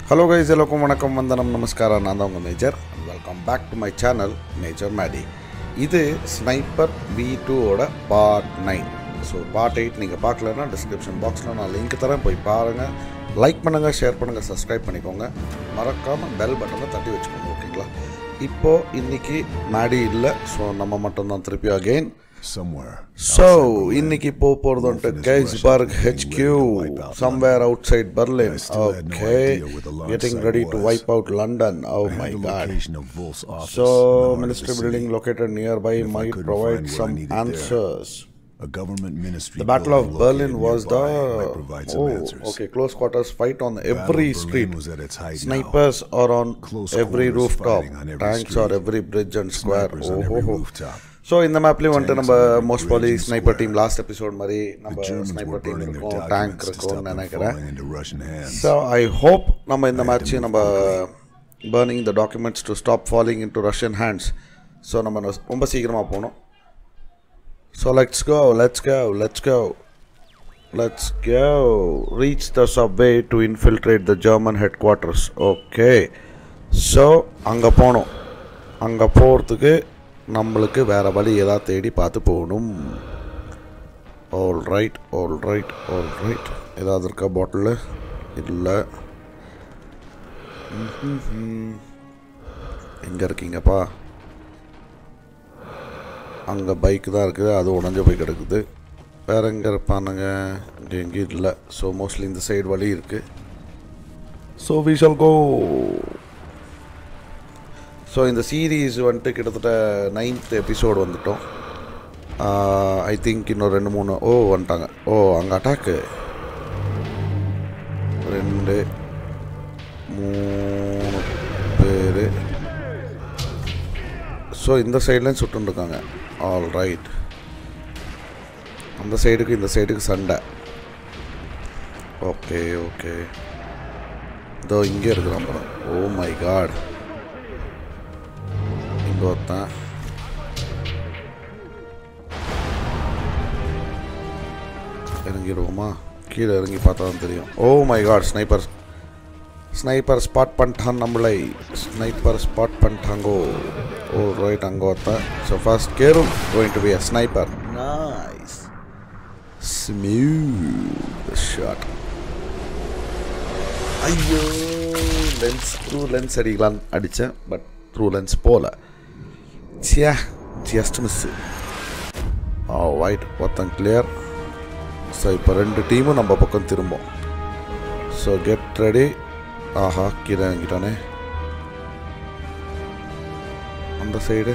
Hello guys எல்லாருக்கும் வணக்கம் வந்தனம் நமஸ்காரம் நான் தான் உங்கள் major welcome back to my channel major Maddy இது ஸ்னைப்பர் வி டூவோட part nine so part eight நீங்கள் பார்க்கலன்னா டிஸ்கிரிப்ஷன் பாக்ஸில் நான் லிங்க் தரேன் போய் பாருங்கள் லைக் பண்ணுங்கள் ஷேர் பண்ணுங்கள் சப்ஸ்கிரைப் பண்ணிக்கோங்க மறக்காமல் பெல் பட்டனை தட்டி வச்சுக்கோங்க ஓகேங்களா இப்போது இன்னைக்கு மேடி இல்லை ஸோ நம்ம மட்டும்தான் திருப்பி அகெயின் Somewhere. ஸோ இன்னைக்கு போக போகிறது வந்துட்டு கைஸ்பர்க் HQ somewhere outside Berlin still had no okay idea where the large getting site ready to was. Wipe out London oh I my had the got location of Wolf's office. So in the heart of the ministry city. Building located nearby If I might couldn't provide find what I some needed there, answers. A government ministry. The Battle of building Berlin located was the nearby might provide some oh answers. okay close quarters fight on Battle of every Berlin street. was at its height now. Snipers are on Close every quarters rooftop. fighting on every Tanks street. are every bridge and square. Snipers on every Oh, rooftop. So இந்த மேப்லேயும் வந்துட்டு Tanks நம்ம on every most bridge பாலி and sniper square. Team last episode மாதிரி நம்ம The Germans were sniper team burning their இருக்கும் tank documents to stop இருக்கும்னு them நினைக்கிறேன் falling into Russian hands. So I hope நம்ம இந்த மேட்ச் நம்ம burning the documents to stop falling into Russian hands so நம்ம நொ- ரொம்ப சீக்கிரமாக போகணும் so let's go let's go let's go let's go reach the subway to infiltrate the German headquarters okay so அங்கே போகணும் அங்கே போகிறதுக்கு நம்மளுக்கு வேறு வழி ஏதாவது தேடி பார்த்து போகணும் all right all right all right ஏதாவது இருக்கா பாட்டில் இல்லை எங்கே இருக்கீங்கப்பா அங்கே பைக் தான் இருக்குது அது உடஞ்ச போய் கிடக்குது வேற எங்கே இருப்பானுங்க இங்கே எங்கேயும் இல்லை ஸோ மோஸ்ட்லி இந்த சைடு வழி இருக்குது so we shall go so இந்த சீரீஸ் வந்துட்டு கிட்டத்தட்ட நைன்த் எபிசோடு வந்துட்டோம் ஐ திங்க் இன்னும் ரெண்டு மூணு ஓ வந்துட்டாங்க ஓ அங்கே அட்டாக்கு ரெண்டு மூணு பேர் ஸோ இந்த சைட்லேயும் சுட்டுருக்காங்க ஆல் ரைட் அந்த சைடுக்கு இந்த சைடுக்கு சண்டை ஓகே ஓகே இதோ இங்கே இருக்கிறான் படம் ஓ மை காட் இங்கே ஒருத்தன் இறங்கிடுவோமா கீழே இறங்கி பார்த்தா தான் தெரியும் oh my god sniper sniper spot பண்ணிட்டான் நம்மளை ஸ்னைப்பர் ஸ்பாட் பண்ணிட்டாங்கோ ஓ ரைட் அங்கே ஒருத்தன் ஸோ ஃபர்ஸ்ட் கேரும் going to be a sniper nice smooth shot ஐயோ லென்ஸ் த்ரூ லென்ஸ் அடிக்கலான்னு அடித்தேன் பட் த்ரூ லென்ஸ் போகல சியா ஜஸ்ட் மிஸ்ஸு ஆ ஒயிட் ஒருத்தன் கிளியர் ஸோ இப்போ ரெண்டு டீமும் நம்ம பக்கம் திரும்பும் ஸோ கெட் ரெடி ஆஹா கீழே இறங்கிட்டானே அந்த சைடு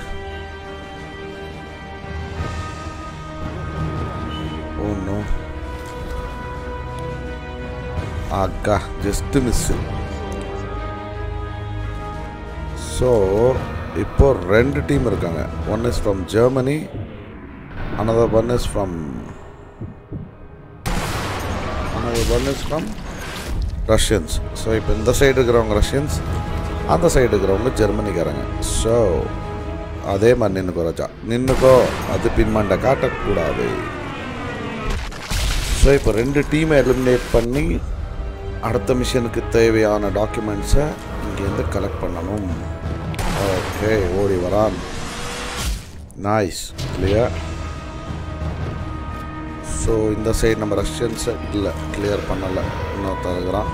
ஒன்று அக்கா ஜஸ்ட் மிஸ்ஸு ஸோ இப்போ ரெண்டு டீம் இருக்காங்க one is from Germany another one is from another one is from Russians so இப்போ இந்த சைடு இருக்கிறவங்க ரஷ்யன்ஸ் அந்த சைடு இருக்கிறவங்க ஜெர்மனிக்காரங்க ஸோ அதே மாதிரி நின்றுக்கோ ராஜா நின்றுக்கோ அது பின்மண்டை காட்டக்கூடாது ஸோ இப்போ ரெண்டு டீமை எலிமினேட் பண்ணி அடுத்த மிஷனுக்கு தேவையான டாக்குமெண்ட்ஸை இங்கேருந்து கலெக்ட் பண்ணணும் ஓகே ஓடி வரான் நைஸ் இல்லையா ஸோ இந்த சைடு நம்ம ரஷ்யன்ஸை இல்லை கிளியர் பண்ணலை இன்னொருத்தர் இருக்கிறான்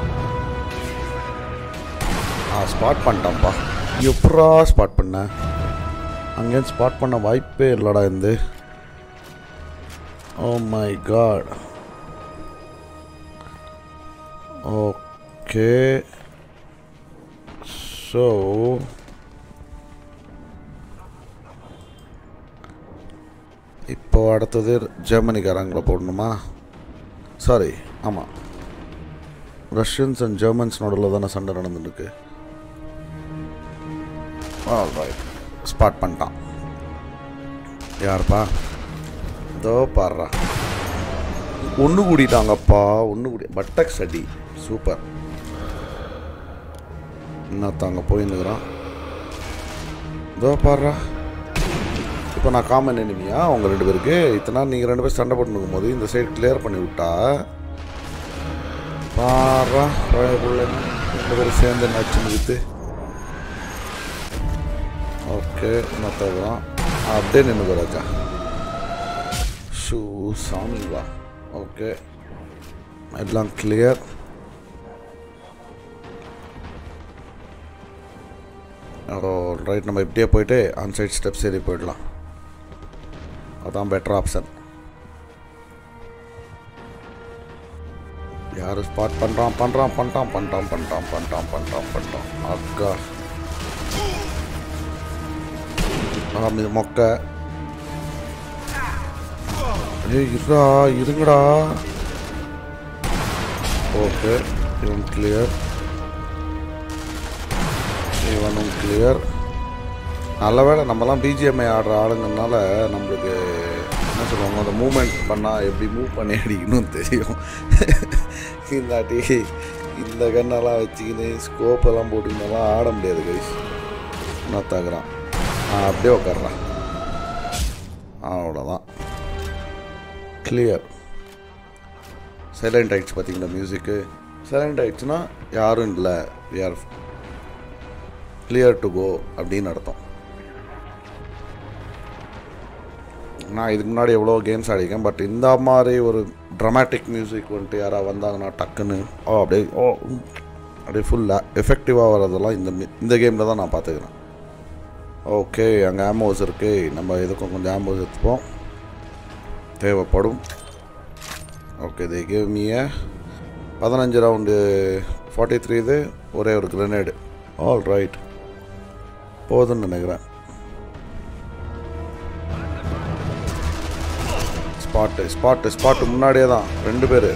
ஆ ஸ்பாட் பண்ணிட்டான்ப்பா எப்படா ஸ்பாட் பண்ண அங்கேயும் ஸ்பாட் பண்ண வாய்ப்பே இல்லைடா இந்த oh my god okay so இப்போ அடுத்தது ஜெர்மனிக்காரங்களை போடணுமா சாரி ஆமாம் ரஷ்யன்ஸ் அண்ட் ஜெர்மன்ஸ் நடுவில் தானே சண்டை நடந்துருக்கு ரைட் ஸ்பாட் பண்ணிட்டான் யாருப்பா இதோ பாடுறா ஒன்று கூடிட்டாங்கப்பா ஒன்று கூடி பட்டக்ஸ் அடி சூப்பர் இன்னொருத்தவங்க போயின்னுக்குறான் இதோ பாடுறா இப்போ நான் காமன் எனிமியா அவங்க ரெண்டு பேருக்கு இத்தனை நாள் நீங்கள் ரெண்டு பேரும் சண்டை போட்டுருக்கும் போது இந்த சைடு கிளியர் பண்ணி விட்டா பாடுறா பழைய பிள்ளை ரெண்டு பேரும் சேர்ந்து நச்சு முடித்து ஓகே மற்றவரான் அப்படியே நின்று ராஜா ஷூ சாமி வா ஓகே எல்லாம் கிளியர் ரைட் நம்ம இப்படியே போயிட்டு ஆன்சைட் ஸ்டெப்ஸ் ஏறி போயிடலாம் அதான் பெட்டர் ஆப்ஷன் யார் ஸ்பாட் பண்ணுறான் பண்ணுறான் பண்ணுறான் பண்ணுறான் பண்ணுறான் பண்ணுறான் பண்ணுறான் பண்ணுறான் அக்கா ஆமாம் இது மொக்க ஏய் இருடா இருங்கடா ஓகே இவன் கிளியர் இவனும் கிளியர் நல்ல வேளை நம்மலாம் பிஜிஎம்ஐ ஆடுற ஆளுங்கனால நம்மளுக்கு என்ன சொல்லுவாங்க அந்த மூமெண்ட் பண்ணால் எப்படி மூவ் பண்ணி அடிக்கணும்னு தெரியும் இந்தாட்டி இந்த கண்ணெல்லாம் வச்சுக்கின்னு ஸ்கோப்பெல்லாம் போட்டுக்கினெல்லாம் ஆட முடியாது கைஸ் நான் தகுறான் ஆ அப்படியே உட்காடுறான் அவ்வளோதான் கிளியர் சைலண்ட் ஆயிடுச்சு பார்த்தீங்களா மியூசிக்கு சைலண்ட் ஆயிடுச்சுன்னா யாரும் இல்லை we are clear to go அப்படின்னு அர்த்தம் நான் இதுக்கு முன்னாடி எவ்வளோ கேம்ஸ் ஆடிருக்கேன் பட் இந்த மாதிரி ஒரு ட்ரமாட்டிக் மியூசிக் வந்துட்டு யாராவது வந்தாங்கன்னா டக்குன்னு ஓ அப்படியே ஓ ம், அப்படியே ஃபுல்லாக எஃபெக்டிவாக வர்றதெல்லாம் இந்த mi- இந்த கேமில் தான் நான் பார்த்துக்கிறேன் ஓகே அங்கே ஆமோஸ் இருக்கு நம்ம இதுக்கும் கொஞ்சம் ஆமோஸ் எடுத்துப்போம் தேவைப்படும் ஓகே இது கேமிய பதினஞ்சு ரவுண்டு ஃபார்ட்டி த்ரீ இது ஒரே ஒரு கிரனேடு ஆல் ரைட் போதும்னு நினைக்கிறேன் ஸ்பாட்டு ஸ்பாட்டு ஸ்பாட்டு முன்னாடியே தான் ரெண்டு பேர்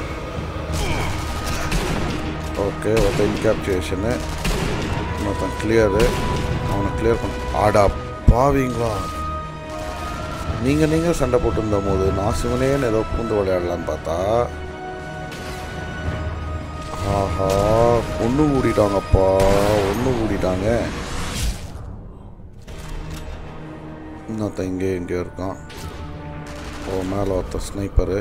ஓகே ஒருத்தன் இன்கேப்சுவேஷனு இன்னொருத்தன் கிளியரு அவனை கிளியர் பண்ண ஆடா பாவீங்களா நீங்கள் நீங்கள் சண்டை போட்டிருந்த போது நான் சிவனேன்னு ஏதோ பூந்து விளையாடலான்னு பார்த்தா ஆஹா ஒன்று கூடிட்டாங்கப்பா ஒன்று கூடிட்டாங்க இன்னொருத்தன் இங்கே இங்கே இருக்கான் ஓ மேலே ஒருத்த ஸ்னைப்பரு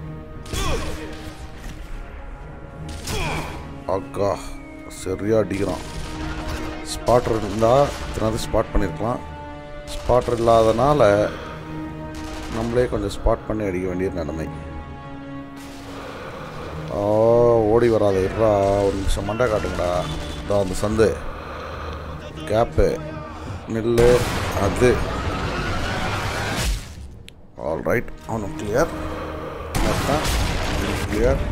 அக்கா சரியா அடிக்கிறான் ஸ்பாட்டர் இருந்தால் இத்தனாவது ஸ்பாட் பண்ணியிருக்கலாம் ஸ்பாட்டர் இல்லாதனால நம்மளே கொஞ்சம் ஸ்பாட் பண்ணி அடிக்க வேண்டிய நிலைமை ஓ ஓடி வராத இருடா ஒரு நிமிஷம் மண்டை காட்டுங்கடா இதோ அந்த சந்து கேப்பு நில்லு அது ஆல் ரைட் அவனும் கிளியர் கிளியர்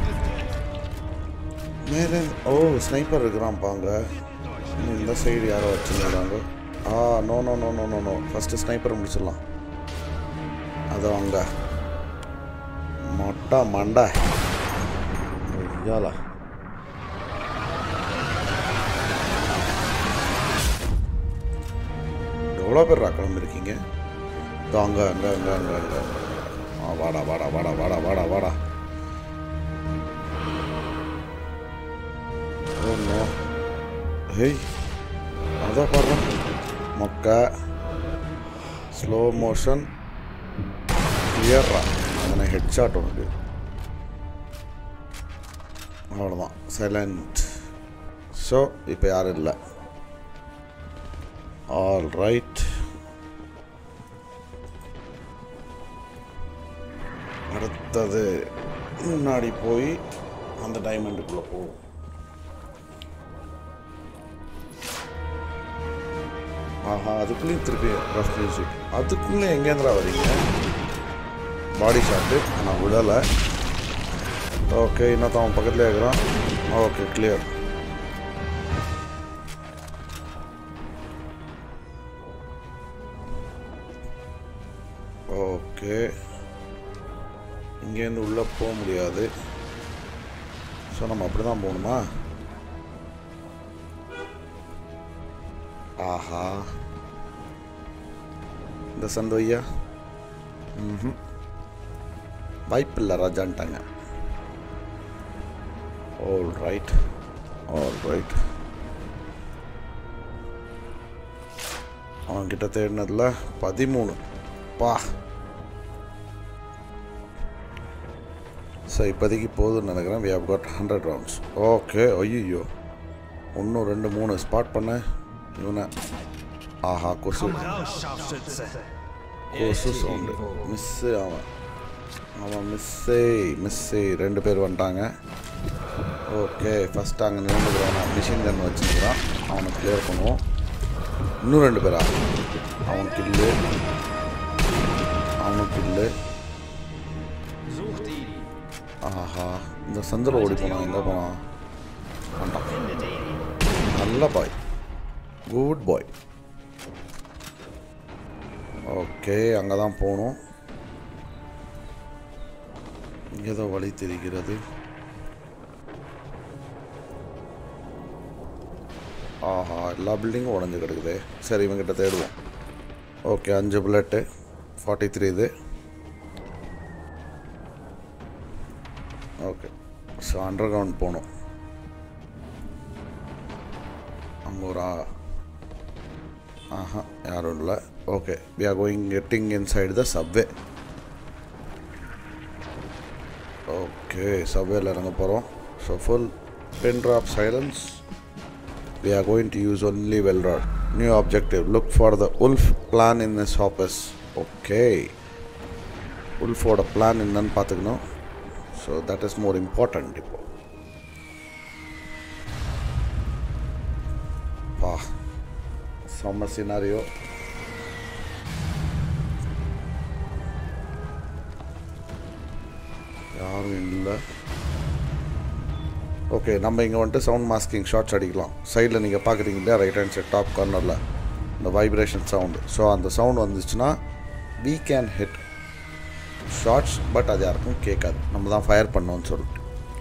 மேலே ஓ ஸ்னைப்பர் இருக்கிறான் பாங்க இந்த சைடு யாரோ வச்சுருக்காங்க ஆ no no no no no no first sniper முடிச்சிடலாம் அது அங்கே மொட்டை மண்டை ஐயாலா எவ்வளோ பேர் கிளம்பிருக்கீங்க இதோ அங்கே அங்கே அங்கே அங்கே அங்கே ஆ வாடா வாடா வாடா வாடா வாடா வாடா ஓ நோ ஹேய் அதான் பாடுற மொக்க ஸ்லோ மோஷன் கிளியர்ரா அதனை ஹெட் ஷாட் உனக்கு அவ்வளோதான் சைலண்ட் ஸோ இப்போ யாரும் இல்லை ஆல் ரைட் அடுத்தது முன்னாடி போய் அந்த டைமண்டுக்குள்ளே போவோம் ஆஹா அதுக்குள்ளேயும் திருப்பி ரஃப் மியூசிக் அதுக்குள்ளே எங்கேந்திரா வரீங்க பாடி ஷாட்டு நான் விடலை ஓகே இன்னொருத்தன் அவன் பக்கத்துலேயே இருக்கிறான் ஓகே கிளியர் ஓகே இங்கேருந்து உள்ளே போக முடியாது ஸோ நம்ம அப்படி தான் போகணுமா ஆஹா இந்த சந்து ஐயா ம் வாய்ப்பில்லை ராஜான்ட்டாங்க ஆல் ரைட் ஆல் ரைட் அவன்கிட்ட தேடினதில் பதிமூணு பா ஸோ இப்போதைக்கு போதும்னு நினைக்கிறேன் we have got hundred rounds okay ஐயோ ஒன்று ரெண்டு மூணு ஸ்பாட் பண்ண இவனை ஆஹா கொசு கொசு சவுண்டு மிஸ்ஸு அவன் அவன் மிஸ்ஸே மிஸ்ஸே ரெண்டு பேர் வந்துட்டாங்க ஓகே ஃபஸ்ட்டு அங்கே நின்றுக்கிறான் மிஷின் கன் வச்சுருக்கிறான் அவனை கிளியர் பண்ணுவோம் இன்னும் ரெண்டு பேரா அவன் கில்லு அவனும் கில்லு ஆஹா இந்த சந்தில் ஓடி போனான் எங்கே போனான் வந்துட்டான் நல்ல பாய் குட் பாய் ஓகே அங்கே தான் போகணும் ஏதோ வழி தெரிகிறது ஆஹா எல்லா பில்டிங்கும் உடஞ்சி கிடக்குது சரி இவங்கிட்ட தேடுவோம் ஓகே அஞ்சு புல்லட்டு ஃபார்ட்டி த்ரீ இது ஓகே ஸோ அண்டர் கிரவுண்ட் போகணும் அங்கே ஒரு ஆ ஆஹா யாரும் இல்லை okay we are going getting inside the subway okay சப்வேல இறங்க போகிறோம் so full pin drop silence we are going to use only well rod new objective look for the wolf plan in this office okay wolfோட plan என்னன்னு பார்த்துக்கணும் so that is more important இப்போ பா செம்ம scenario யாரும் இல்லை okay நம்ம இங்கே வந்துட்டு சவுண்ட் மாஸ்கிங் ஷார்ட்ஸ் அடிக்கலாம் சைடில் நீங்கள் பார்க்குறீங்க இல்லையா ரைட் ஹேண்ட் சைட் டாப் கார்னரில் இந்த வைப்ரேஷன் சவுண்டு ஸோ அந்த சவுண்ட் வந்துச்சுன்னா we can hit shots but அது யாருக்கும் கேட்காது நம்ம தான் ஃபயர் பண்ணோம்னு சொல்லிட்டு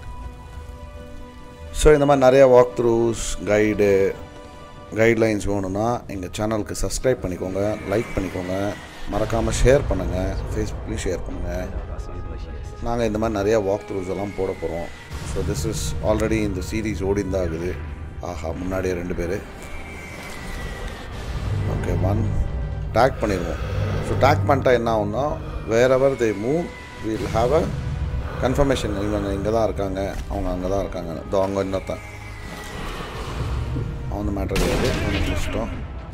ஸோ இந்த மாதிரி நிறைய வாக் த்ரூஸ் கைடு கைட்லைன்ஸ் வேணும்னா எங்கள் சேனலுக்கு சப்ஸ்கிரைப் பண்ணிக்கோங்க லைக் பண்ணிக்கோங்க மறக்காமல் ஷேர் பண்ணுங்கள் ஃபேஸ்புக்லேயும் ஷேர் பண்ணுங்கள் நாங்கள் இந்த மாதிரி நிறைய வாக் த்ரூஸ் எல்லாம் போட போகிறோம் ஸோ திஸ் இஸ் ஆல்ரெடி இந்த சீரீஸ் ஓடிந்தான் ஆகுது ஆஹா முன்னாடியே ரெண்டு பேர் ஓகே ஒன் டேக் பண்ணிடுவோம் ஸோ டேக் பண்ணிட்டா என்ன ஆகும்னா wherever they move will have a confirmation இவங்க இங்கே தான் இருக்காங்க அவங்க அங்கே தான் இருக்காங்க இதோ அவங்க இன்னத்தான் அவன் மேட்ரு கிடையாது அவனுக்கு முடிச்சிட்டோம்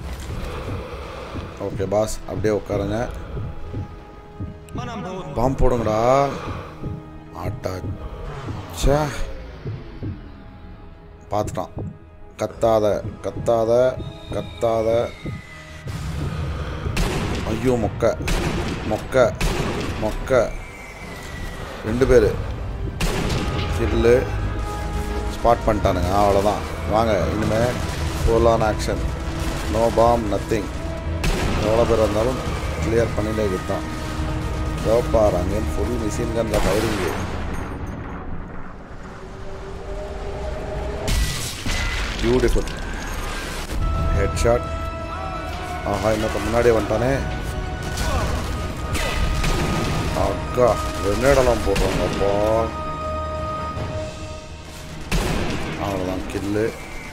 ஓகே பாஸ் அப்படியே உட்காருங்க பாம்பு போடுங்கடா ஆட்டாச்சா பார்த்துட்டான் கத்தாத கத்தாத கத்தாத ஐயோ மொக்க மொக்க மொக்க ரெண்டு பேர் கில்லு ஸ்பாட் பண்ணிட்டானுங்க அவ்வளோதான் வாங்க இனிமேல் full on action no bomb nothing எவ்வளோ பேர் வந்தாலும் கிளியர் பண்ணிட்டே தான் பார் அங்கேயும் ஃபுல் மிஷின் கன்ல ஃபயரிங்கு பியூட்டிஃபுல் ஹெட் ஷாட் ஆஹா இன்னொருத்த முன்னாடியே வந்துட்டானே அக்கா ரெண்டெல்லாம் போடுறாங்க அப்பா அவ்வளோதான் கில்லு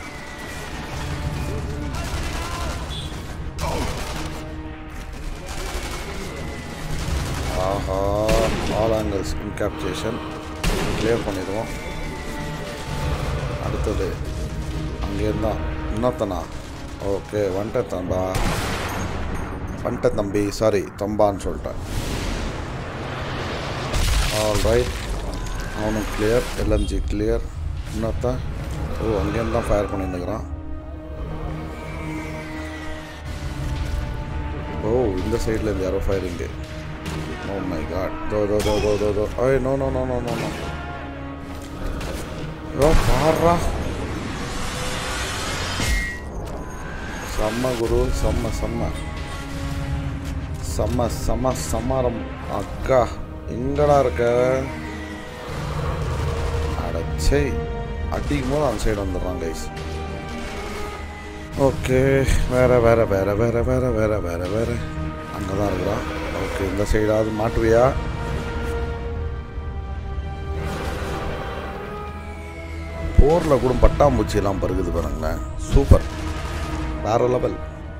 ஆஹா ஆல் ஆங்கிள்ஸ் இன்கேப்சேஷன் கிளியர் பண்ணிடுவோம் அடுத்தது அங்கே இருந்தான் இன்னொத்தனா ஓகே வந்துட்டேன் தம்பா வந்துட்டேன் தம்பி சாரி தம்பான்னு சொல்லிட்டேன் ஆல் ரைட் அவனும் கிளியர் எல்எம்ஜி கிளியர் இன்னொத்தான் ஓ அங்கேருந்து தான் ஃபயர் பண்ணிட்டுருக்கிறான் ஓ இந்த சைடில் இருந்து யாரோ ஃபயரிங்கு ஓ மை காட் தோ தோ தோ தோ தோ தோ I no no no no no no oh பாடுறா செம்ம குரு செம்ம செம்ம செம்ம செம்ம சம்மாரம் அக்கா எங்கடா இருக்க அடச்சே அடிக்கும் போது அந்த சைடு வந்துடுறான் கைஸ் ஓகே வேற வேற வேற வேற வேற வேற வேற வேற அங்கே தான் இருக்கிறான் ஓகே இந்த சைடாவது மாட்டுவியா போரில் கூட பட்டாம்பூச்சி எல்லாம் பருகுது பாருங்களேன் சூப்பர் வேற லெவல்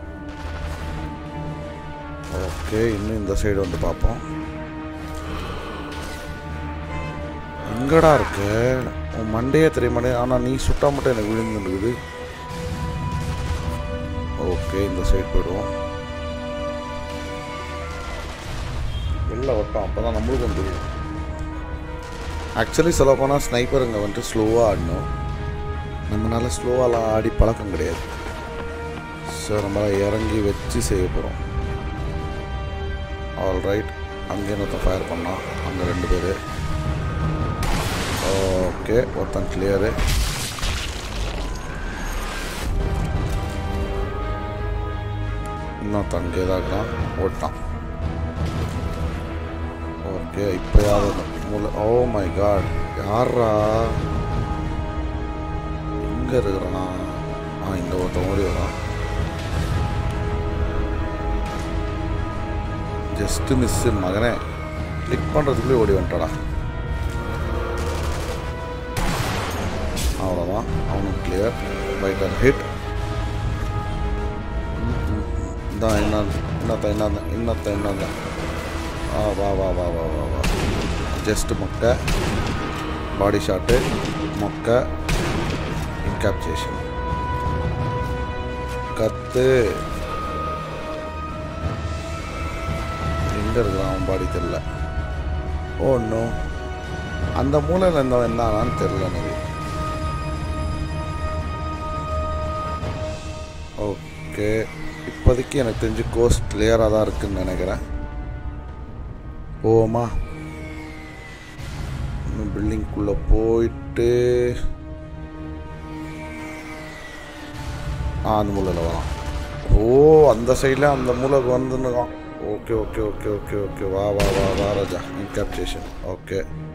ஓகே இன்னும் இந்த சைடு வந்து பார்ப்போம் எங்கடா இருக்கு உன் மண்டையே தெரிய மாட்டேன் ஆனால் நீ சுட்டா மட்டும் எனக்கு விழுந்துருக்குது ஓகே இந்த சைடு போயிடுவோம் வெளில வட்டம் அப்போ தான் நம்மளுக்கும் தெரியும் ஆக்சுவலி சொல்ல போனால் ஸ்னைப்பருங்க வந்துட்டு ஸ்லோவாக ஆடணும் நம்மளால ஸ்லோவாலாம் ஆடி பழக்கம் கிடையாது ஸோ நம்ம இறங்கி வச்சு செய்ய போகிறோம் ஆல் ரைட் அங்கே ஒருத்தன் ஃபயர் பண்ணான் அங்கே ரெண்டு பேர் ஓகே ஒருத்தன் கிளியரு இன்னொருத்தன் அங்கே தான் இருக்கான் ஓட்டான் ஓகே இப்போ யார் மூல ஓ மை காட் யாரா எங்கே இருக்கிறானா ஆ இங்கே ஒருத்தன் ஓடி வரான் ஜஸ்ட்டு மிஸ்ஸு மகனே கிளிக் பண்ணுறதுக்குள்ளே ஓடி வந்துட்டாடா அவ்வளோதான் அவனுக்கு கிளியர் பைட்டர் ஹிட் இதான் என்ன இன்னத்த என்ன இன்னத்த என்ன ஆ வா வா வா வா வா வா ஜஸ்ட் மொக்கை பாடி ஷாட்டு மொக்கை இன்காப்சேஷன் கத்து எங்கே இருக்கிறான் அவன் பாடி தெரில ஓ நோ அந்த மூலையில் இருந்தவன் என்னானான்னு தெரில எனக்கு ஓகே இப்போதைக்கு எனக்கு தெரிஞ்சு கோஸ்ட் கிளியராக தான் இருக்குன்னு நினைக்கிறேன் போவோமா இன்னும் பில்டிங்குள்ளே போயிட்டு ஆ அந்த மூலையில் வரான் ஓ அந்த சைடில் அந்த மூலைக்கு வந்துன்னுக்கான் okay okay okay okay okay வா வா வா வா ராஜா இன்கேப்சேஷன் ஓகே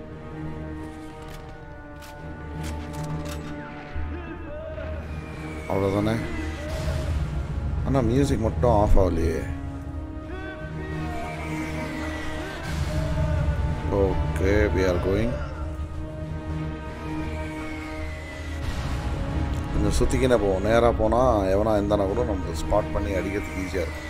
அவ்வளோதானே ஆனால் மியூசிக் மட்டும் ஆஃப் ஆகலையே ஓகே வி ஆர் கோயிங் கொஞ்சம் சுற்றிக்கினே போவோம் நேராக போனால் எவனா இருந்தானா கூட நம்ம ஸ்பாட் பண்ணி அடிக்கிறதுக்கு ஈஸியாக இருக்கும்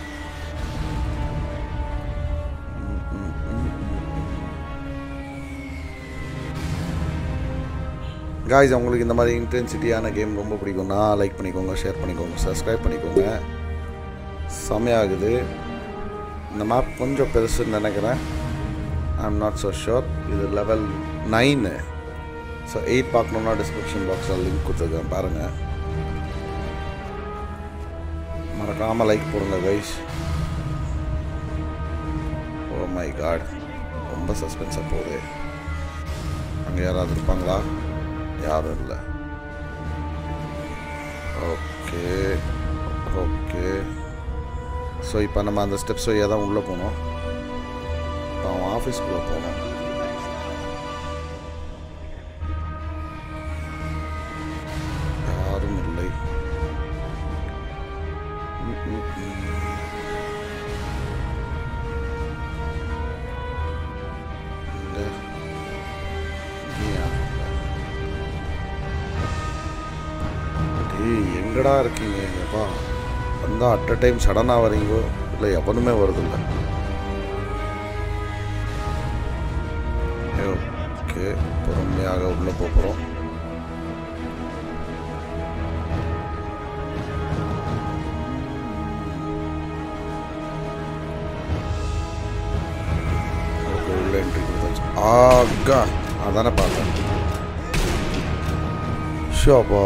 காய்ஸ் உங்களுக்கு இந்த மாதிரி இன்டென்சிட்டியான கேம் ரொம்ப பிடிக்கும்னா லைக் பண்ணிக்கோங்க ஷேர் பண்ணிக்கோங்க சப்ஸ்கிரைப் பண்ணிக்கோங்க செமையாகுது இந்த மேப் கொஞ்சம் பெருசுன்னு நினைக்கிறேன் I am not so sure இது லெவல் நைனு ஸோ எயிட் பார்க்கணுன்னா டிஸ்கிரிப்ஷன் பாக்ஸில் லிங்க் கொடுத்துருக்கேன் பாருங்கள் மறக்காமல் லைக் போடுங்க கைஸ் ஓ மை காட் ரொம்ப சஸ்பென்ஸாக போகுது அங்கே யாராவது இருப்பாங்களா யாரும் இல்லை ஓகே ஓகே ஸோ இப்போ நம்ம அந்த ஸ்டெப்ஸ் வழியாக தான் உள்ளே போனோம் இப்போ அவன் ஆஃபீஸ்க்குள்ளே போனோம் யாரும் இல்லை ம், ம், ம். இந்த இங்கேயா? டேய் எங்கடா இருக்கீங்க எப்பா வந்தால் அட் அ டைம் சடனாக வரீங்கோ இல்லை எவனுமே வருதில்ல ஓகே பொறுமையாக உள்ளே போகிறோம் ஓகே உள்ள என்ட்ரி கொடுத்தாச்சு ஆகா அதானே பார்த்தேன் ஷோப்பா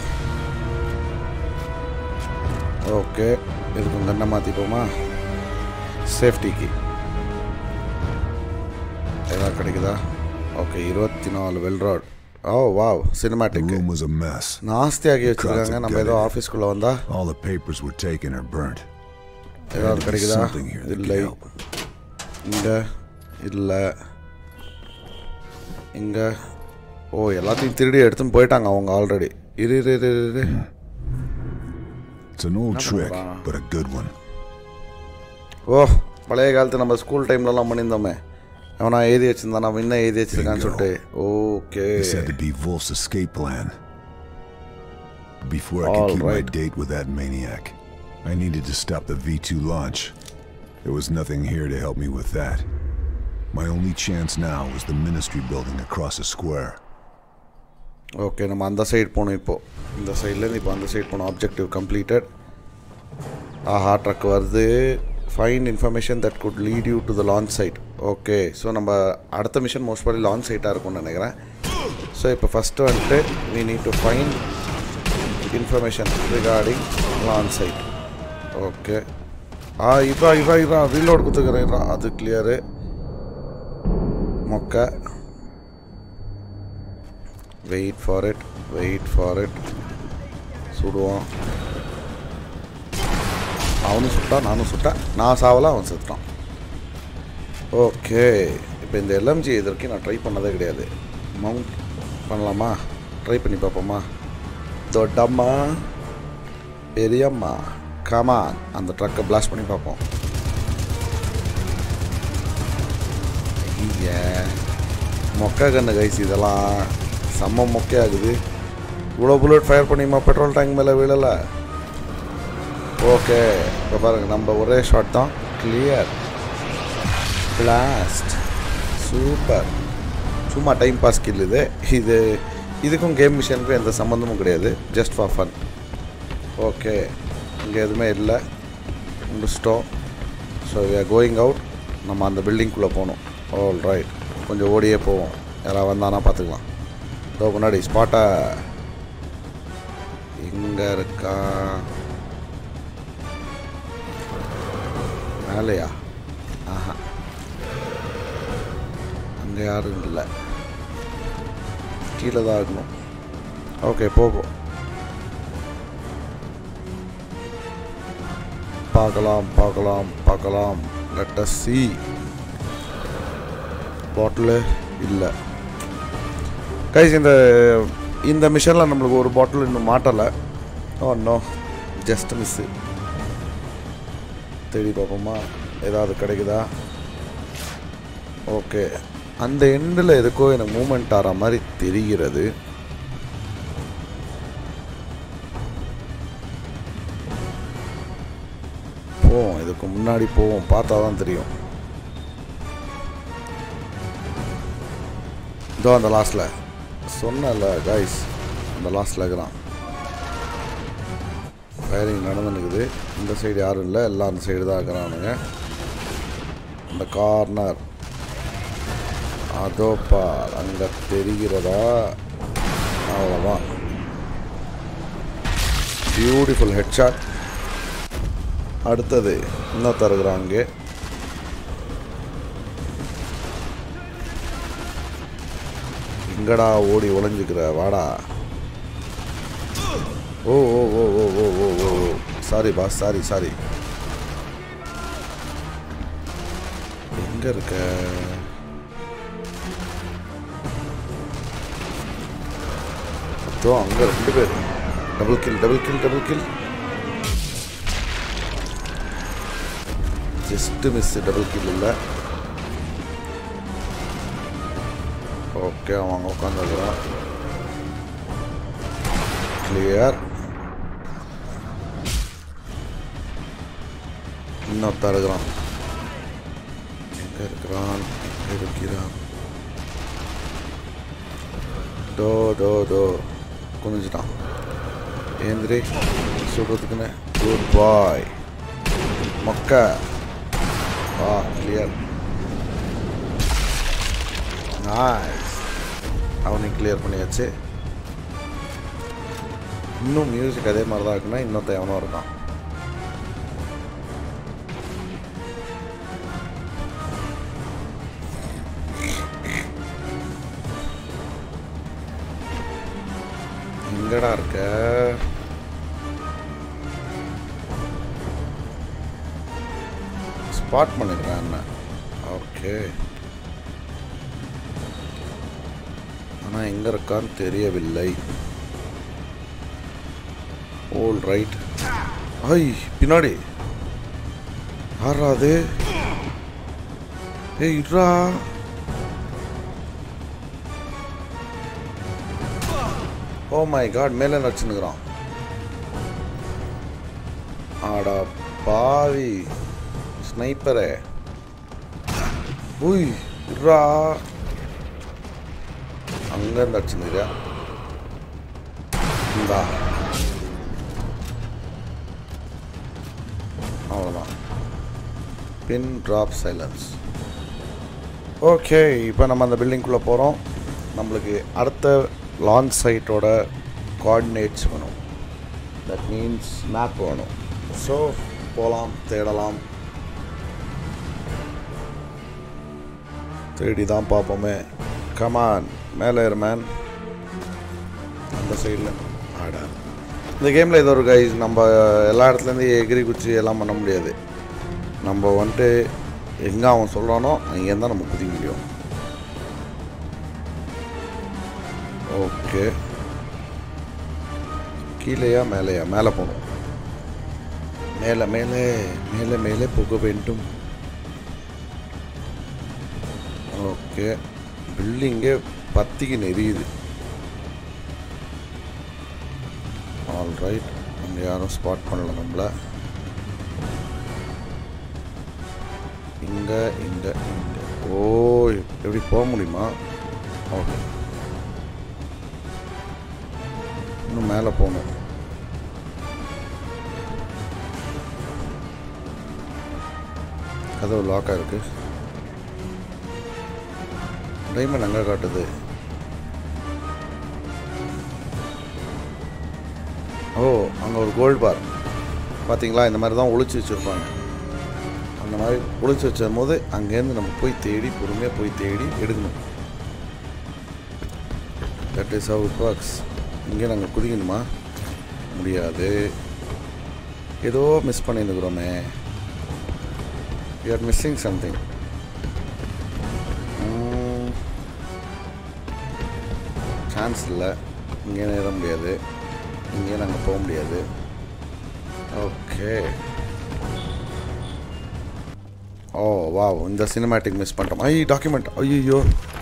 ஓகே இதுக்கு கண்ணை மாற்றிப்போமா சேஃப்டிக்கு ஏதாவது கிடைக்குதா ஓகே இருபத்தி நாலு Welrod oh wow The cinematic room was a mess. நாஸ்தியாக்கி வச்சுருக்காங்க நம்ம ஏதோ ஆஃபீஸ்க்குள்ளே வந்தால் All the papers were taken or burnt. ஏதாவது be கிடைக்குதா something here that could இல்லை help. இங்கே இல்லை இங்கே ஓ எல்லாத்தையும் திருடி எடுத்துன்னு போயிட்டாங்க அவங்க ஆல்ரெடி இரு இரு இரு இரு, இரு It's an old trick, பண்றான்? but a good one. ஓ பழைய காலத்து நம்ம ஸ்கூல் டைம்லலாம் பண்ணியிருந்தோமே அவனா எழுதி வச்சிருந்தானா முன்ன எழுதி வச்சிருக்கான்னு சொல்லிட்டு okay This had to be Wolf's escape plan. Before I could All keep right. my date with that maniac, I needed to stop the V2 launch. There was nothing here to help me with that. My only chance now was the ministry building across the square. Okay நம்ம அந்த side போகணும் இப்போது இந்த சைட்லேருந்து இப்போ அந்த side போகணும் objective completed ஆஹா ட்ரக் வருது find information that good lead you to the launch site okay so நம்ம அடுத்த மிஷன் மோஸ்ட் ப்ராபி லான்ச் சைட்டாக இருக்கும்னு நினைக்கிறேன் ஸோ இப்போ ஃபஸ்ட்டு வந்துட்டு we need to find information regarding launch site okay ஆ இதா இதா இதா ரீலோட் கொடுத்துக்கிறேன் அது கிளியரு மொக்க wait for it wait for it சுடுவோம் அவனும் சுட்டான் நானும் சுட்டேன் நான் சாவலாம் அவன் செத்துட்டான் ஓகே இப்போ இந்த எல்எம்ஜி இது வரைக்கும் நான் ட்ரை பண்ணதே கிடையாது மவுண்ட் பண்ணலாமா ட்ரை பண்ணி பார்ப்போமா தொட்டம்மா பெரியம்மா கமான் அந்த ட்ரக்கை பிளாஸ்ட் பண்ணி பார்ப்போம் ஐய மொக்க கண்ணு கைஸ் இதெல்லாம் செம்ம மொக்கையாகுது இவ்வளோ புல்லட் ஃபயர் பண்ணியுமா பெட்ரோல் டேங்க் மேலே விழலை ஓகே இப்போ பாருங்கள் நம்ம ஒரே ஷாட் தான் கிளியர் பிளாஸ்ட் சூப்பர் சும்மா டைம் பாஸ் கில் இது இது இதுக்கும் கேம் மிஷனுக்கும் எந்த சம்மந்தமும் கிடையாது ஜஸ்ட் ஃபார் ஃபன் ஓகே இங்கே எதுவுமே இல்லை முடிச்சிட்டோம் so we are going out நம்ம அந்த பில்டிங்குள்ளே போகணும் ஆல் ரைட் கொஞ்சம் ஓடியே போவோம் யாராவது வந்தானா பார்த்துக்கலாம் இதோ முன்னாடி ஸ்பாட்டை எங்கே இருக்கா மேலையா ஆஹா அங்கே யாரும் இல்லை கீழே தான் இருக்கணும் ஓகே போகும் பார்க்கலாம் பார்க்கலாம் பார்க்கலாம் லெட் அஸ் சி பாட்டில் இல்லை கைஸ் இந்த இந்த மிஷனில் நம்மளுக்கு ஒரு பாட்டில் இன்னும் மாட்டலை ஓ நோ ஜஸ்ட் மிஸ்ஸு தேடி பார்ப்போமா ஏதாவது கிடைக்குதா ஓகே அந்த எண்டில் எதுக்கோ எனக்கு மூமெண்ட் ஆகிற மாதிரி தெரிகிறது போவோம் இதுக்கு முன்னாடி போவோம் பார்த்தா தான் தெரியும் இதோ அந்த லாஸ்டில் சொன்னல காய்ஸ் அந்த லாஸ்டில் இருக்கிறான் ஃபயரிங் நடந்துனுக்குது இந்த சைடு யாரும் இல்லை எல்லாம் அந்த சைடு தான் இருக்கிறானுங்க அந்த கார்னர் அதோ பார் அங்கே தெரிகிறதா அவ்வளோதான் பியூட்டிஃபுல் ஹெட்ஷாட் அடுத்தது இன்னும் தருகிறாங்க எங்கடா ஓடி ஒளிஞ்சுக்கிற வாடா oh oh oh oh oh oh oh oh sorry boss sorry sorry எங்க இருக்க அதோ அங்க ரெண்டு பேர் double kill double kill double kill just miss double kill இல்லை ஓகே அவங்க உட்காந்துருக்குறான் கிளியர் இன்னொருத்தன் இருக்கிறான் எங்க இருக்கிறான் எங்க இருக்கிறான் டோ டோ டோ குனிஞ்சிட்டான் ஏந்திரி சுடுறதுக்குன்னு குட் பாய் மொக்க ஆ கிளியர் நைஸ் அவனையும் கிளியர் பண்ணியாச்சு இன்னும் மியூசிக் அதே மாதிரி தான் இருக்குன்னா இன்னொருத்த எவனோ இருக்கான் எங்கடா இருக்க ஸ்பாட் பண்ணிடுறேன் என்ன ஓகே ஆனால் எங்கே இருக்கான்னு தெரியவில்லை ஓல் ரைட் ஐ பின்னாடி யாரா அது ஏய் இட்ரா ஓ மை காட் மேலே வச்சுன்னுக்குறான் ஆடா பாவி ஸ்னைப்பரே உய் இட்ரா அங்கேருந்து அடிச்சுருந்துக்கிறியா இந்தா அவ்வளோதான் பின் ட்ராப் சைலன்ஸ் ஓகே இப்போ நம்ம அந்த பில்டிங்குள்ளே போகிறோம் நம்மளுக்கு அடுத்த லான்ச் சைட்டோட கோஆர்டினேட்ஸ் வேணும் தட் மீன்ஸ் மேப் வேணும் ஸோ போகலாம் தேடலாம் தேடி தான் பார்ப்போமே கமான் மேலே ஏறு மேன் அந்த சைடில் ஆடா இந்த கேமில் இது ஒரு கைஸ் நம்ம எல்லா இடத்துலேருந்து எகிரி குச்சி எல்லாம் பண்ண முடியாது நம்ம வந்துட்டு எங்கே அவன் சொல்கிறானோ அங்கேருந்து தான் நம்ம குதிக்க முடியும் ஓகே கீழேயா மேலேயா மேலே போகணும் மேலே மேலே மேலே மேலே போக வேண்டும் ஓகே பில்டிங்கே பத்திக்கு நெறியுது ஆல் ரைட் அங்கே யாரும் ஸ்பாட் பண்ணல நம்மளை இங்கே இங்கே இங்கே ஓ எப்படி போக முடியுமா ஓகே இன்னும் மேலே போகணும் கதவு லாக்காக இருக்கு டைமண்ட் அங்கே காட்டுது ஓ அங்கே ஒரு கோல்ட் பார் பார்த்தீங்களா இந்த மாதிரி தான் ஒளிச்சு வச்சுருப்பாங்க அந்த மாதிரி ஒளிச்சு வச்சும் போது அங்கேருந்து நம்ம போய் தேடி பொறுமையாக போய் தேடி எடுக்கணும் that is how it works இங்கே நாங்கள் குதிக்கணுமா முடியாது ஏதோ மிஸ் பண்ணியிருக்கிறோமே you are missing something chance இல்லை இங்கே ஏற முடியாது இங்கே நாங்கள் போக முடியாது ஓகே ஓ வா இந்த சினிமேட்டிக் மிஸ் பண்ணிட்டோம் ஐ டாக்குமெண்ட் ஐயோ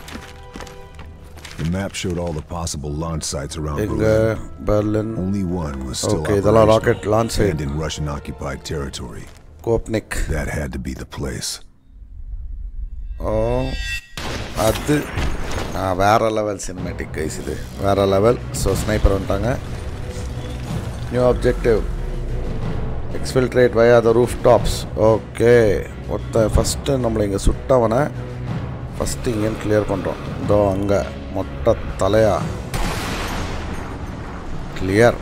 The map showed all the possible launch sites around எங்க Berlin. Berlin Only one was still Okay, இதெல்லாம் operational rocket launch site. and in Russian-occupied territory. Kopenick That had to be the place. Oh அது ஆ, வேற level cinematic guys இது வேற level so sniper வந்துட்டாங்க new objective exfiltrate via the rooftops okay ஒருத்த first நம்மளை இங்கே சுட்டவனை first இங்கேன்னு கிளியர் பண்ணுறோம் இதோ அங்கே மொட்டை தலையா கிளியர்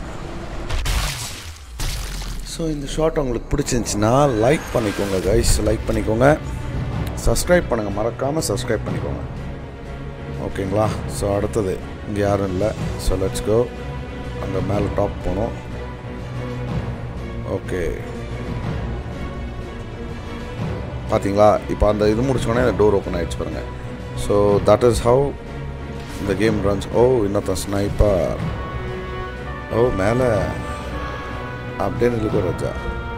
ஸோ இந்த ஷார்ட் உங்களுக்கு பிடிச்சிருந்துச்சின்னா லைக் பண்ணிக்கோங்க கைஸ் லைக் பண்ணிக்கோங்க சப்ஸ்கிரைப் பண்ணுங்கள் மறக்காமல் சப்ஸ்கிரைப் பண்ணிக்கோங்க ஓகேங்களா ஸோ அடுத்தது இங்கே யாரும் இல்லை ஸோ லெட்ஸ் கோ அங்கே மேலே டாப் போகணும் ஓகே பார்த்தீங்களா இப்போ அந்த இது முடிச்சோடனே அந்த டோர் ஓப்பன் ஆகிடுச்சு பாருங்கள் ஸோ தட் இஸ் ஹவு இந்த கேம் ரன்ஸ் ஓ இன்னொருத்தன் ஸ்னைப்பர் ஓ மேலே அப்படியே நிலுக்கு ராஜா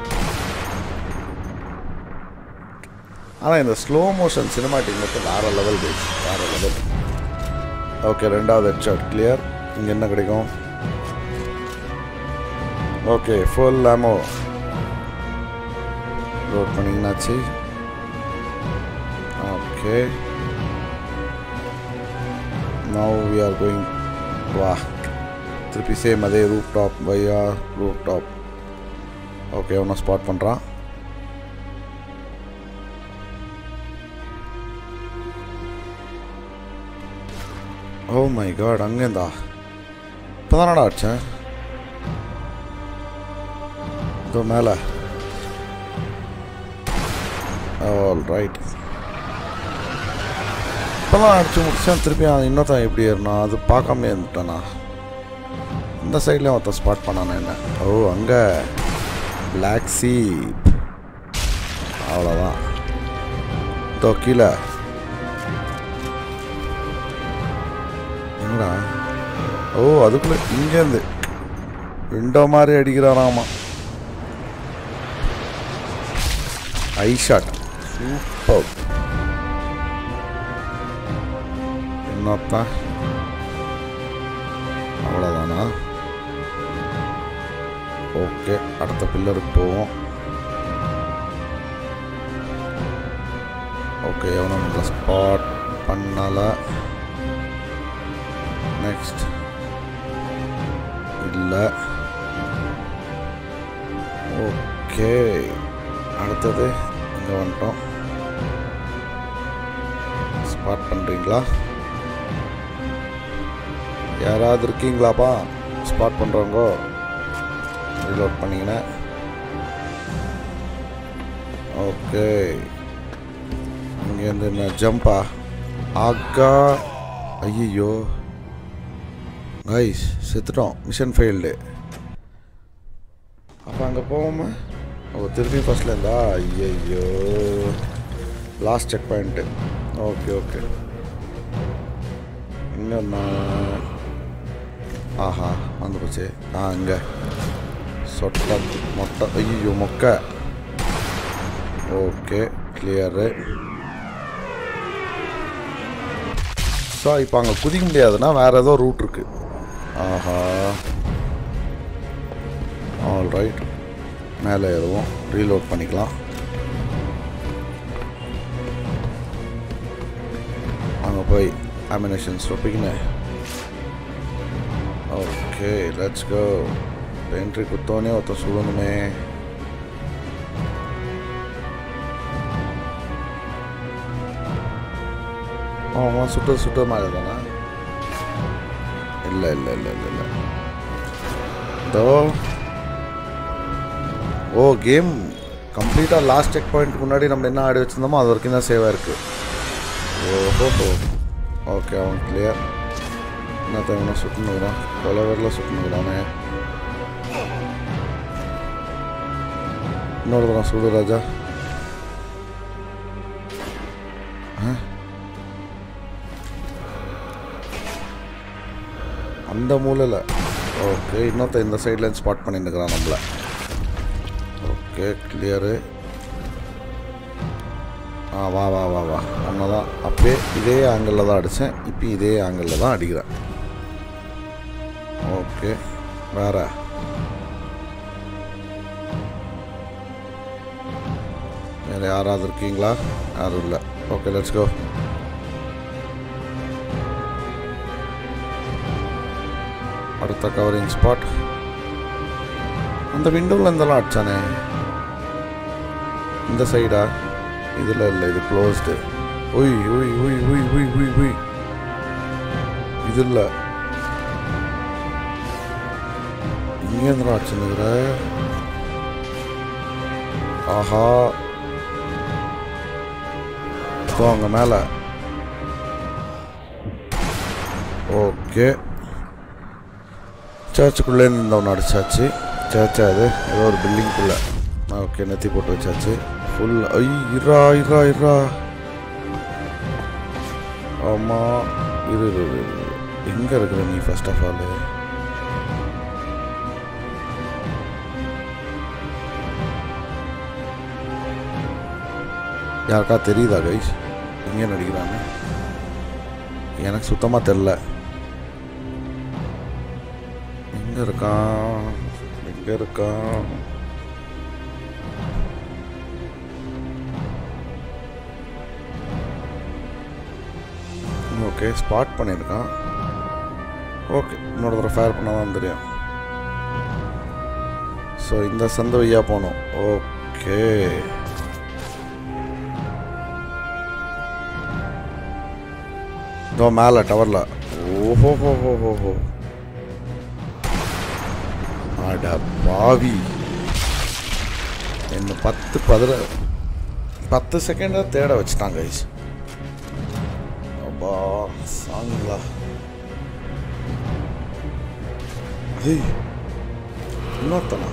ஆனால் இந்த ஸ்லோ மோஷன் சினிமாட்டிக் மட்டும் வேறு லெவல் பேஸ் வேறு லெவல் ஓகே ரெண்டாவது ஹெட்ஷாட் கிளியர் இங்கே என்ன கிடைக்கும் ஓகே ஃபுல் லேமோ லோட் பண்ணிங்கனாச்சு okay now we are going வா திருப்பி சேம் அதே rooftop via rooftop okay ஒன்றும் ஸ்பாட் பண்ணுறான் ஓ மை காட் அங்கேருந்தா இப்போ தானடா அடிச்சேன் இதோ மேலே ஆல் ரைட் இப்போ தான் அடிச்சு முடிச்சேன் திருப்பி அவன் இன்னொருத்தன் எப்படி ஏறினா அது பார்க்காம இருந்துட்டானா இந்த சைட்லேயும் ஒருத்தன் ஸ்பாட் பண்ணானே என்ன ஓ அங்கே பிளாக் சீப் அவ்வளோதான் இதோ கீழே என்னடா ஓ அதுக்குள்ளே இங்கேருந்து விண்டோ மாதிரி அடிக்கிறாராமா ஐ ஷாட் சூப்பர் என்னத்தான் அவ்வளோதானா ஓகே அடுத்த பில்லருக்கு போவோம் ஓகே எவனும் நம்மளை ஸ்பாட் பண்ணலை நெக்ஸ்ட் இல்லை இல்லை ஓகே அடுத்தது இங்கே வந்துட்டோம் ஸ்பாட் பண்ணுறீங்களா யாராவது இருக்கீங்களாப்பா ஸ்பாட் பண்ணுறவங்க ரீலோட் பண்ணிங்கன்னா ஓகே இங்கேருந்து என்ன ஜம்பா ஆக்கா ஐயோ கைஸ் செத்துட்டோம் மிஷன் ஃபெயில்டு அப்போ அங்கே போவோமா ஓ திருப்பி ஃபஸ்ட்லேருந்தா ஐயையோ last checkpoint okay okay இங்கே நான் ஆஹா வந்து போச்சு ஆ இங்கே சொட்டை மொட்டை ஐயோ மொக்கை ஓகே கிளியரு ஸோ இப்போ அங்கே குதிக்க முடியாதுன்னா வேறு ஏதோ ரூட் இருக்குது ஆஹா ஆல் ரைட் மேலே ஏறுவோம் ரீலோட் பண்ணிக்கலாம் அங்கே போய் அமினேஷன்ஸ் ஒப்பிக்கினேன் ஓகே லெட்ஸ் கோ என்ட்ரி குத்தோனே ஒருத்தன் சுடணுமே ஆமாம் சுட்ட சுட்ட மாதிரி தானே இல்லை இல்லை இல்லை இல்லை இல்லை இதோ ஓ கேம் கம்ப்ளீட்டாக லாஸ்ட் செக் பாயிண்ட்க்கு முன்னாடி நம்ம என்ன ஆடி வச்சுருந்தோமோ அது வரைக்கும் தான் சேவாக இருக்குது ஓஹோ ஓகே அவன் கிளியர் என்ன தேவைன்னா சுட்டுனுக்குறான் கொலை வரல சுட்டுனுக்குறானே இன்னொரு தரம் சுடு ராஜா ஆ? அந்த மூலையில் ஓகே இன்னொருத்த இந்த சைட்லேருந்து ஸ்பாட் பண்ணிட்டுருக்கிறான் நம்மள ஓகே கிளியரு ஆ வா வா வா வா ஒன்று தான் அப்பயே இதே ஆங்கிளில் தான் அடித்தேன் இப்போ இதே ஆங்கிளில் தான் அடிக்கிறேன் ஓகே வேற வேறு யாராவது இருக்கீங்களா யாரும் இல்லை ஓகே லெட்ஸ் கோ அடுத்த கவரிங் ஸ்பாட் அந்த விண்டோவில் இருந்தெல்லாம் அடிச்சானே இந்த சைடா இதில் இல்லை இது closed why why why why why why why இது இல்லை இங்கேருந்து அடிச்சுன்னுக்குற ஆஹா ஸோ அங்கே மேலே ஓகே சர்ச்சுக்குள்ளே இருந்தவன் அடிச்சாச்சு சர்ச்சா அது ஏதோ ஒரு பில்டிங்குள்ளே ஓகே நெத்தி போட்டு வச்சாச்சு ஃபுல் ஐ இரா இரா இரா ஆமாம் இரு இரு இரு, இரு எங்கே இருக்கிற நீ ஃபர்ஸ்ட் ஆஃப் ஆல் யாருக்கா தெரியுதா கைஸ் எங்கே நடிக்கிறாங்க எனக்கு சுத்தமாக தெரில எங்கே இருக்கான் எங்கே இருக்கான் ஓகே ஸ்பாட் பண்ணியிருக்கான் ஓகே இன்னொரு தடவை ஃபயர் பண்ணால் தான் தெரியும் ஸோ இந்த சந்த வழியா போகணும் ஓகே இதோ மேலே டவரில் ஓஹோ ஹோ ஹோ ஹோ ஹோ அட பாவி என்ன பத்து பதிர பத்து செகண்ட் தேட வச்சுட்டாங்க guys. அப்பா சாங்களா ஏய் இன்னொருத்தனா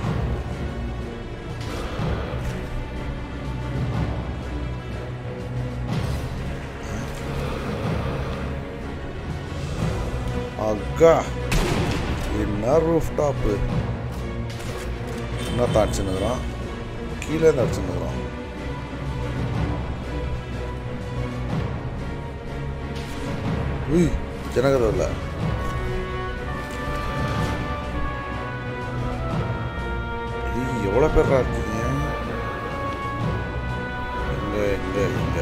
அக்கா என்ன ரூஃப் டாப்பு என்ன தாடிச்சுன்னுக்குறான் கீழே இருந்து அடிச்சுன்னுக்குறான் உய் ஜனகதை இல்லை ஏய் எவ்வளோ பேர்ரா இருக்கீங்க இங்க இங்க இங்க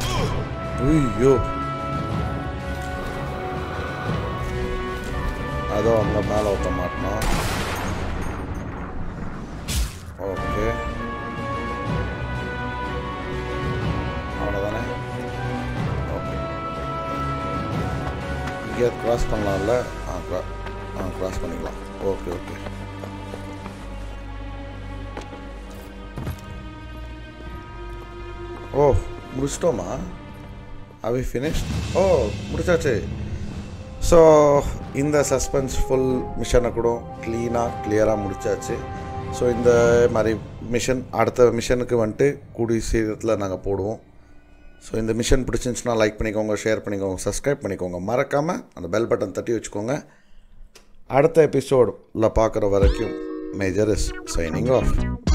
ஐயோ அதோ அங்கே மேலே ஒருத்த மாட்டினோம் ஓகே அவ்வளோதானே ஓகே இங்கே கிராஸ் பண்ணலாம்ல ஆ க்ரா ஆ கிராஸ் பண்ணிக்கலாம் ஓகே ஓகே ஓ முடிச்சிட்டோமா அவி ஃபினிஷ்ட் ஓ முடிச்சாச்சு ஸோ இந்த சஸ்பென்ஸ்ஃபுல் மிஷனை கூட க்ளீனாக கிளியராக முடிச்சாச்சு ஸோ இந்த மாதிரி மிஷன் அடுத்த மிஷனுக்கு வந்துட்டு கூடிய சீக்கிரத்தில் நாங்கள் போடுவோம் ஸோ இந்த மிஷன் பிடிச்சிருந்துச்சுன்னா லைக் பண்ணிக்கோங்க ஷேர் பண்ணிக்கோங்க சப்ஸ்கிரைப் பண்ணிக்கோங்க மறக்காமல் அந்த பெல் பட்டன் தட்டி வச்சுக்கோங்க அடுத்த எபிசோடில் பார்க்குற வரைக்கும் மேஜர் இஸ் சைனிங் ஆஃப்